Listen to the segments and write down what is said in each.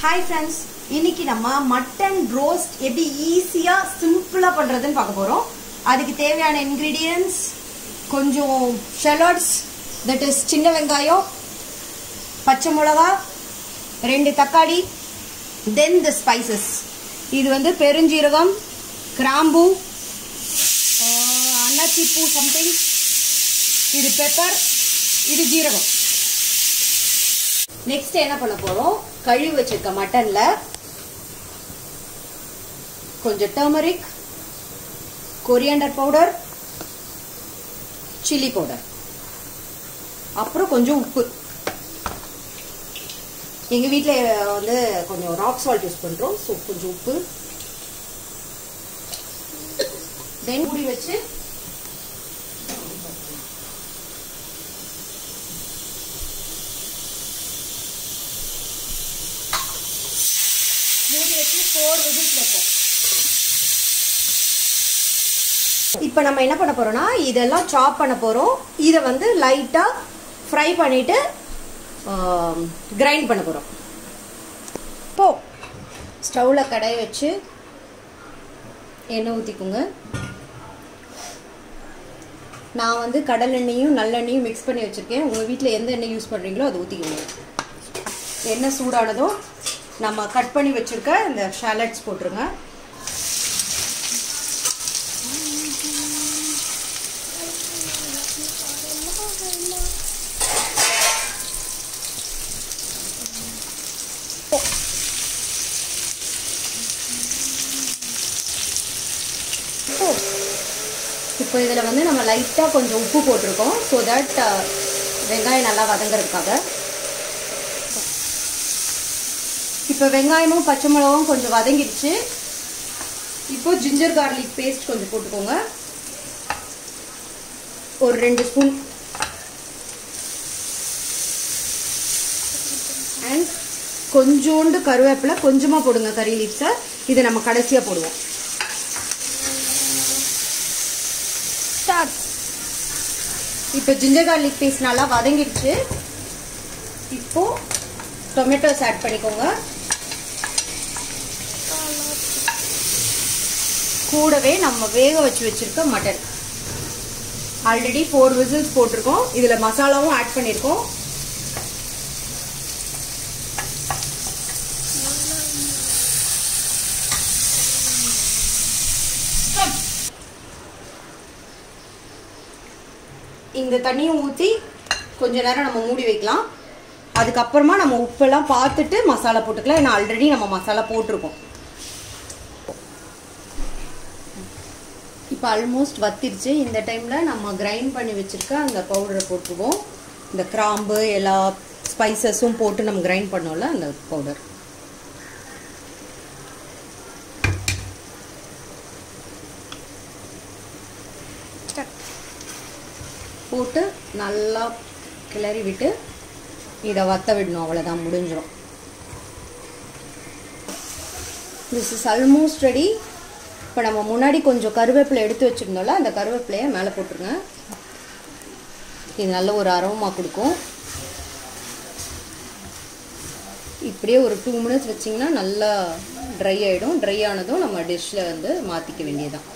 hi friends இன்னைக்கு நம்ம mutton roast எப்படி ஈஸியா சிம்பிளா பண்றதுன்னு பார்க்க போறோம் அதுக்கு தேவையான இன்கிரீடியன்ஸ் கொஞ்சம் ஷெலட்ஸ் தட் இஸ் சின்ன வெங்காயம் பச்சை மிளகா ரெண்டு தக்காளி தென் த ஸ்பைசஸ் இது வந்து பெருஞ்சீரகம் கிராம்பு அன்னாச்சி பூ சம்திங் இது பெப்பர் இது ஜீரகம் நெக்ஸ்ட் என்ன பண்ண போறோம் கழுவி வச்சிருக்க மட்டன்ல கொஞ்சம் turmeric coriander powder chilli powder அப்புறம் கொஞ்சம் உப்பு எங்க வீட்ல வந்து கொஞ்சம் ராக் சால்ட் யூஸ் பண்றோம் ஸோ கொஞ்சம் உப்பு தென் மூடி வச்சு மூடி வச்சு ஃபோர் விசில்ஸ் வைப்போம் இப்போ நம்ம என்ன பண்ண போறோம்னா இதெல்லாம் சாப் பண்ண போறோம் இதை வந்து லைட்டா ஃப்ரை பண்ணிட்டு கிரைண்ட் பண்ண போறோம் இப்போ ஸ்டவ்ல கடாய் வச்சு எண்ணெய் ஊற்றிக்குங்க நான் வந்து கடல் எண்ணெயும் நல்லெண்ணெயும் மிக்ஸ் பண்ணி வச்சுருக்கேன் உங்கள் வீட்டில் எந்த எண்ணெய் யூஸ் பண்ணுறீங்களோ அதை ஊற்றிக்கோங்க எண்ணெய் சூடானதும் நம்ம கட் பண்ணி வச்சுருக்க இந்த ஷாலட்ஸ் போட்டுருங்க இப்போ இதில் வந்து நம்ம லைட்டாக கொஞ்சம் உப்பு போட்டிருக்கோம் ஸோ தட் வெங்காயம் நல்லா வதங்குறதுக்காக இப்போ வெங்காயமும் பச்சை மிளகாவும் கொஞ்சம் வதங்கிடுச்சு இப்போ ஜிஞ்சர் கார்லிக் பேஸ்ட் கொஞ்சம் போட்டுக்கோங்க ஒரு ரெண்டு ஸ்பூன் அண்ட் கொஞ்சோண்டு கருவேப்பிலை கொஞ்சமாக போடுங்க கறி லீப்ஸை இதை நம்ம கடைசியாக போடுவோம் இப்போ ஜிஞ்சர் கார்லிக் பேஸ்ட் நல்லா வதங்கிடுச்சு இப்போ டொமேட்டோஸ் ஆட் பண்ணிக்கோங்க கூடவே நம்ம வேக வச்சு வச்சிருக்க மட்டன் ஆல்ரெடி ஃபோர் விசில்ஸ் போட்டிருக்கோம் இதில் மசாலாவும் ஆட் பண்ணியிருக்கோம் இந்த தண்ணியை ஊற்றி கொஞ்ச நேரம் நம்ம மூடி வைக்கலாம் அதுக்கப்புறமா நம்ம உப்பெல்லாம் பார்த்துட்டு மசாலா போட்டுக்கலாம் ஏன்னா ஆல்ரெடி நம்ம மசாலா போட்டிருக்கோம் இப்போ ஆல்மோஸ்ட் வத்திருச்சு இந்த டைமில் நம்ம கிரைண்ட் பண்ணி வச்சுருக்க அந்த பவுடரை போட்டுருவோம் இந்த கிராம்பு எல்லா ஸ்பைசஸும் போட்டு நம்ம கிரைண்ட் பண்ணோம்ல அந்த பவுடர் போட்டு நல்லா கிளறி விட்டு இதை வத்த விடணும் அவ்வளோதான் முடிஞ்சிடும் திஸ் இஸ் ஆல்மோஸ்ட் ரெடி இப்போ நம்ம முன்னாடி கொஞ்சம் கருவேப்பிலை எடுத்து வச்சுருந்தோம்ல அந்த கருவேப்பிலையை மேலே போட்டுருங்க இது நல்ல ஒரு அரோமா கொடுக்கும் இப்படியே ஒரு டூ மினிட்ஸ் வச்சிங்கன்னா நல்லா ட்ரை ஆகிடும் ட்ரை ஆனதும் நம்ம டிஷ்ஷில் வந்து மாற்றிக்க வேண்டியதான்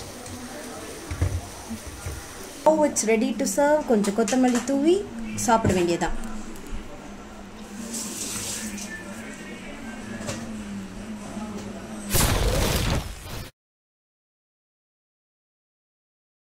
oh it's ready to serve கொஞ்சம் கொத்தமல்லி தூவி சாப்பிட வேண்டியதான்